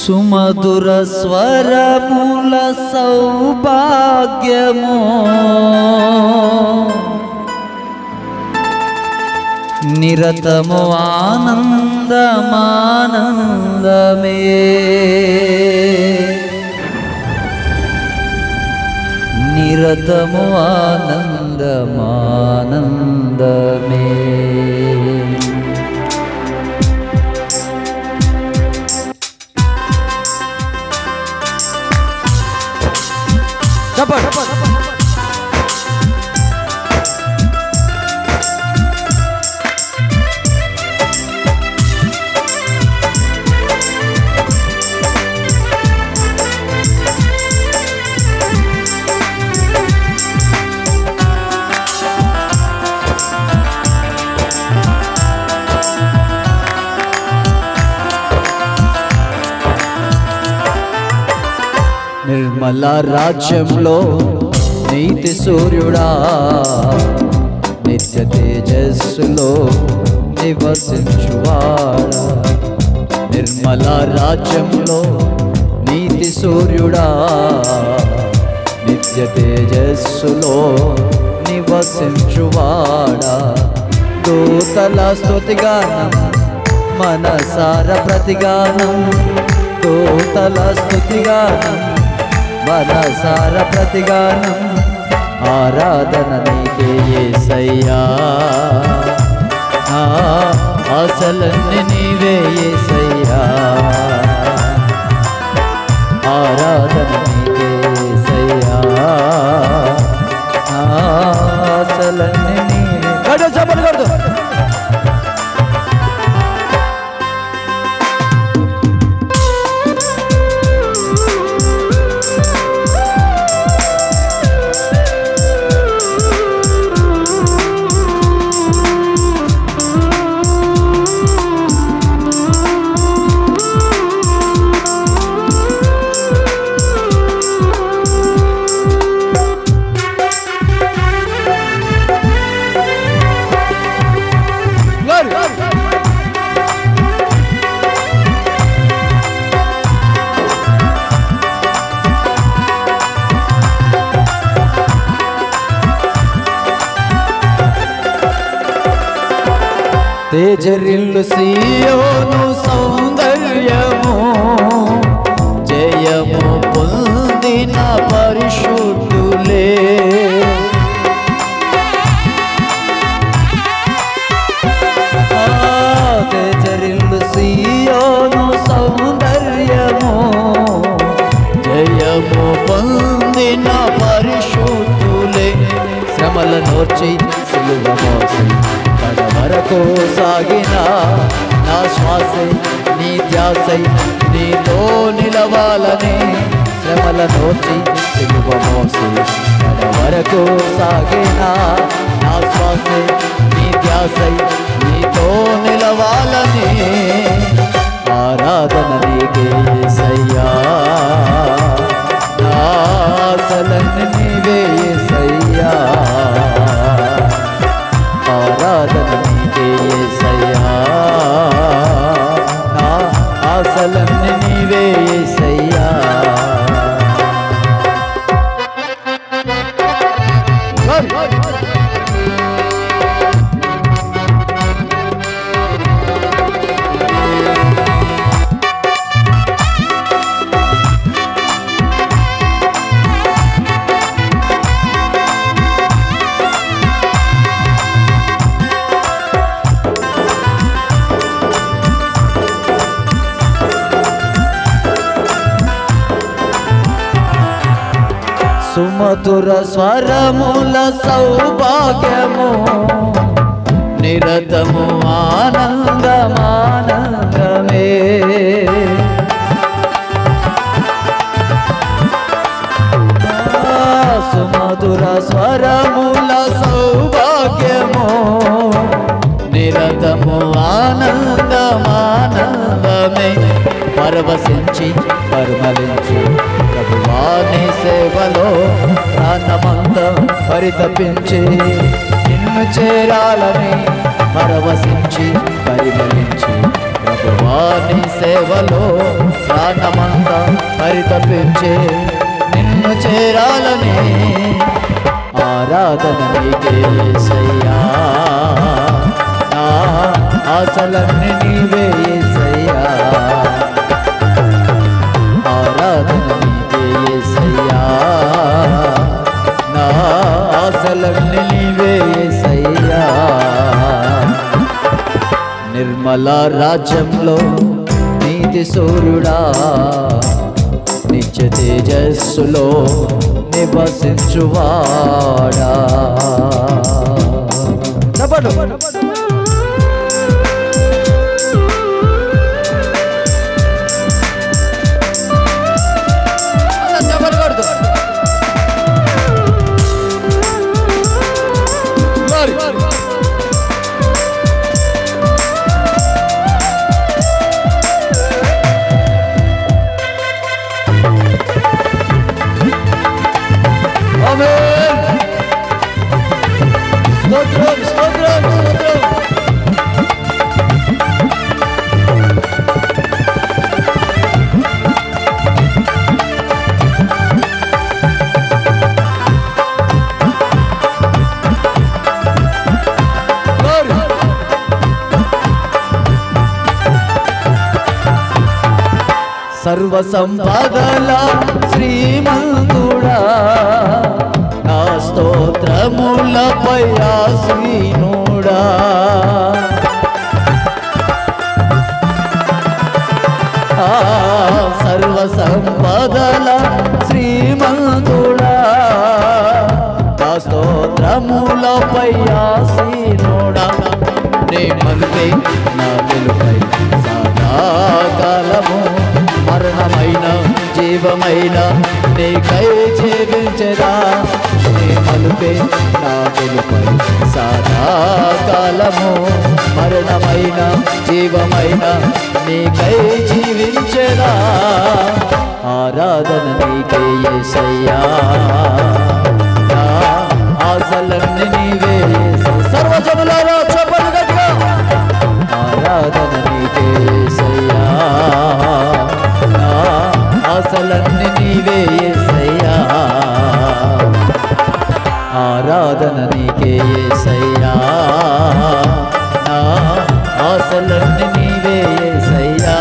సుమధుర స్వరముల సౌభాగ్యము నిరతము ఆనందమానందమే నిరతము ఆనందమానందమే చెప్పండి నిర్మల రాజ్యంలో నీతి సూర్యుడా నిత్య తేజస్సులో నివసించువాడా నిర్మల రాజ్యంలో నీతి సూర్యుడా నిత్య తేజస్సులో నివసించువాడా దూతల స్తుతిగానం మనసార ప్రతిగానం దూతల స్తుతిగానం మనసార ప్రతిగానం ఆరాధన నీకే యేసయ్యా ఆ, ఆశలన్నీ నీవే యేసయ్యా ఆరాధన నీకే యేసయ్యా ఆ, ఆశలన్నీ నీవే గడు చెప్పలు కొడుతూ తేజరిల్లు సీయోను సౌందర్యము జయము పొందిన పరిశుద్ధులే ఆ, తేజరిల్లు సీయోను సౌందర్యము జయము పొందిన పరిశుద్ధులే శ్రమల నోర్చి సిలువ మోసి కడ వరకు సాగిన నా శ్వాసై నీ ధ్యాసై నీతో నిలవాలని శ్రమల నోర్చి సిలువ మోసి కడ వరకు సాగిన నా శ్వాసై నీ ధ్యాసై నీతో నిలవాలని ఆరాధన నీకే యేసయ్యా నా ఆశలన్నీ నీవే యేసయ్యా ఆరాధన నీకే యేసయ్యా నా ఆశలన్నీ నీవే యేసయ్యా సుమధుర స్వరముల సౌభాగ్యము నిరతము ఆనందమానందమే ఆ, సుమధుర స్వరముల సౌభాగ్యము నిరతము ఆనందమానందమే పరవశించి పరిమళించి ప్రభువాని సేవలో ప్రాణమంతం పరితపించి నిన్ను చేరాలని పరవశించి పరిమళించి ప్రభువాని సేవలో ప్రాణమంతా పరితపించే నిన్ను చేరాలని ఆరాధన నీకే యేసయ్యా నా ఆశలన్నీ నీవే యేసయ్యా ఆరాధన నీకే యేసయ్యా నా ఆశలన్నీ నీవే యేసయ్యా నిర్మల రాజ్యంలో నీతి సూర్యుడా నిత్య తేజస్సులో నివసించువాడా చెప్పండి చెప్పండి కొడుతూ. Glory. Amen. స్తోత్రం స్తోత్రం స్తోత్రం Glory. సర్వ సంపదల శ్రీమంతుడా నా స్తోత్రములపై ఆసీనుడా ఆ, సర్వ సంపదల శ్రీమంతుడా నా స్తోత్రములపై ఆసీనుడా నే మలుపే నా వెలుపై సదాకాలము మరణమైన జీవమైన నీకై జీవించరా నీ మలుపే నా వెలుపై సదాకాలము మరణమైన జీవమైన నీకై జీవించరా ఆరాధన నీకే యేసయ్యా నా ఆశలన్నీ నీవే యేసయ్యా. సర్వజనులారా చెప్పండి గట్టిగా ఆరాధన నీకే యేసయ్యా నా ఆశలన్నీ నీవే యేసయ్యా ఆరాధన నీకే యేసయ్యా నా ఆశలన్నీ నీవే యేసయ్యా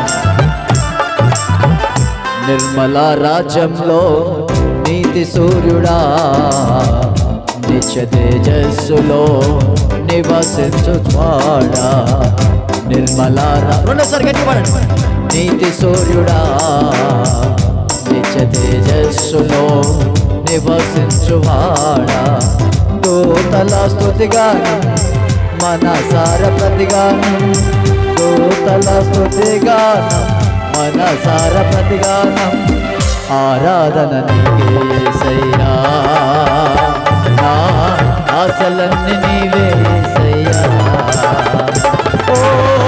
నిర్మల రాజ్యంలో నీతి సూర్యుడా నిత్య తేజస్సులో నివసించు త్వాడా నిర్మల రా- రెండోసారి గట్టి పాడండి నీతి సూర్యుడా నిత్య తేజస్సులో నివసించువాడా దూతల స్తుతిగానం మనసార ప్రతిగానం దూతల స్తుతిగానం మనసార ప్రతిగానం ఆరాధన నీకే యేసయ్యా నా ఆశలన్నీ నీవే యేసయ్యా ఓ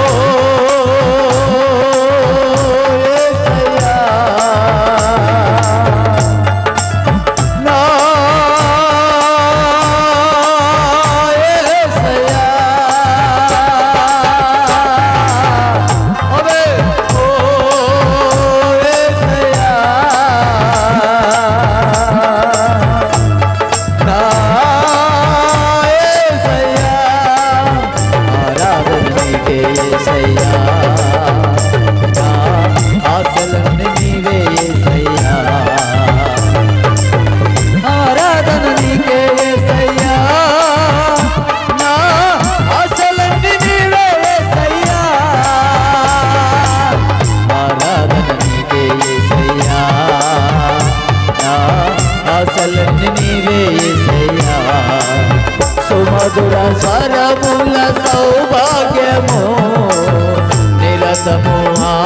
యేసయ్యా నా యేసయ్యా అబే ఓ యేసయ్యా నా యేసయ్యా ఆరాధన నీకే యేసయ్యా నా ఆశలన్నీ నీవే యేసయ్యా ఆరాధన నీకే యేసయ్యా నా ఆశలన్నీ నీవే యేసయ్యా ఆరాధన నీకే యేసయ్యా నా ఆశలన్నీ నీవే యేసయ్యా సుమధుర స్వరముల సౌభాగ్యము నిరతము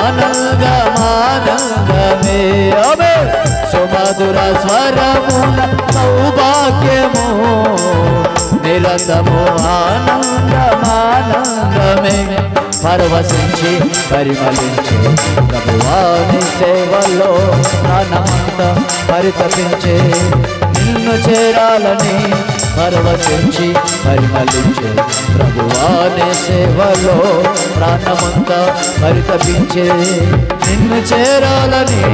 ఆనందమానందమే అమే సుమధుర స్వరముల సౌభాగ్యము నిరతము ఆనందమానందమే పరవశించి పరిమళించి ప్రభువాని సేవలో ప్రాణమంత ప్రాణమంతా పరితపించే నిన్ను చేరాలని పరవశించి పరిమళించే ప్రభువానే సేవలో ప్రాణమంతా పరితపించే నిన్ను చేరాలని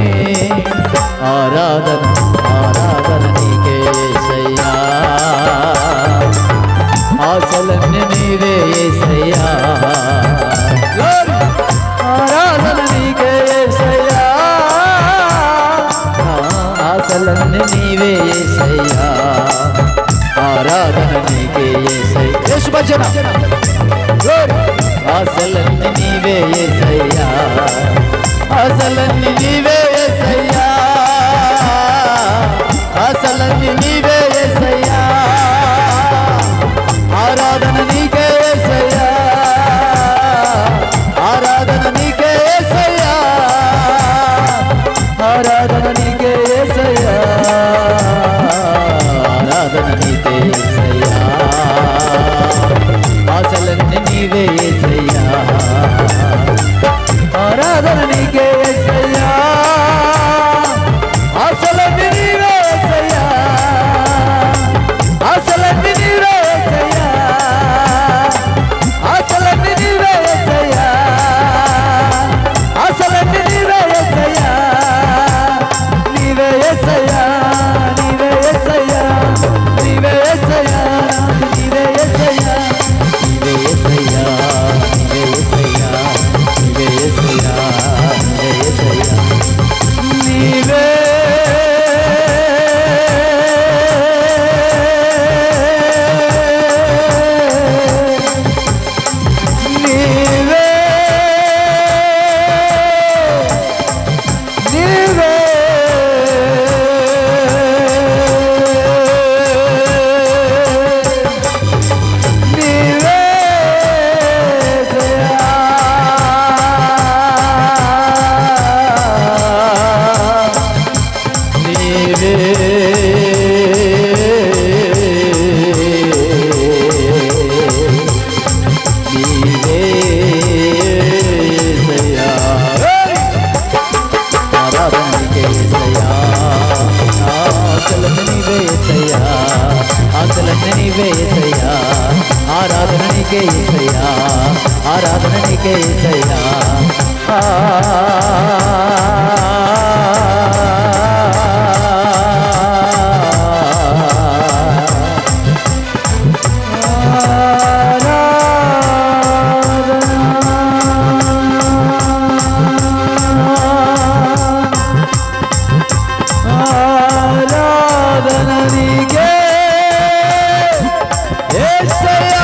ఆరాధన ఆరాధన నీకే యేసయ్యా ఆశలన్నీ నీవే యేసయ్యా ఆరాధన నీకే యేసయ్యా ఆశలన్నీ నీవే యేసయ్యా ఆరాధన నీకే యేసయ్యా యేసు భజన ఆశలన్నీ నీవే యేసయ్యా ఆశలన్నీ నీవే యేసయ్యా ఆశలన్నీ నీవే యేసయ్యా ఆరాధన నీకే యేసయ్యా ఆరాధన నీకే యేసయ్యా ఆరాధన నీకే యేసయ్యా ఆరాధన నీకే యేసయ్యా ఆశలన్నీ నీవే యేసయ్యా ఆరాధన నీకే యేసయ్యా ఆశలన్నీ నీవే యేసయ్యా ఆశలన్నీ నీవే యేసయ్యా ఆశలన్నీ నీవే యేసయ్యా ఆశలన్నీ నీవే యేసయ్యా నీవే యేసయ్యా నీవే యేసయ్యా నీవే యేసయ్యా నీవే యేసయ్యా నీవే యేసయ్యా నీవే యేసయ్యా నీవే యేసయ్యా నీవే యేసయ్యా నీవే నీవే నీవే నీవే నీవే నీవే యేసయ్యా. ఆరాధన నీకే యేసయ్యా. ఆశలన్నీ నీవే యేసయ్యా. ఆశలన్నీ నీవే యేసయ్యా. ఆరాధన నీకే యేసయ్యా. ఆరాధన నీకే యేసయ్యా. ఆ ఆరాధన నీకే యేసయ్యా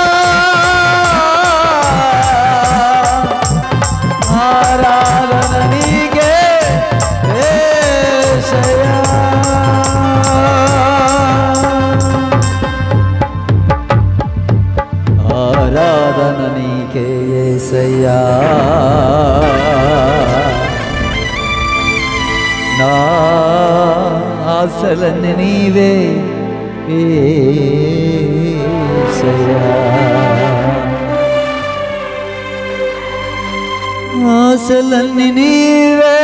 ఆరాధన నీకే యేసయ్యా ఆరాధన నీకే యేసయ్యా నా ఆశలన్నీ నీవే యేసయ్యా ఆశలన్నీ నీవే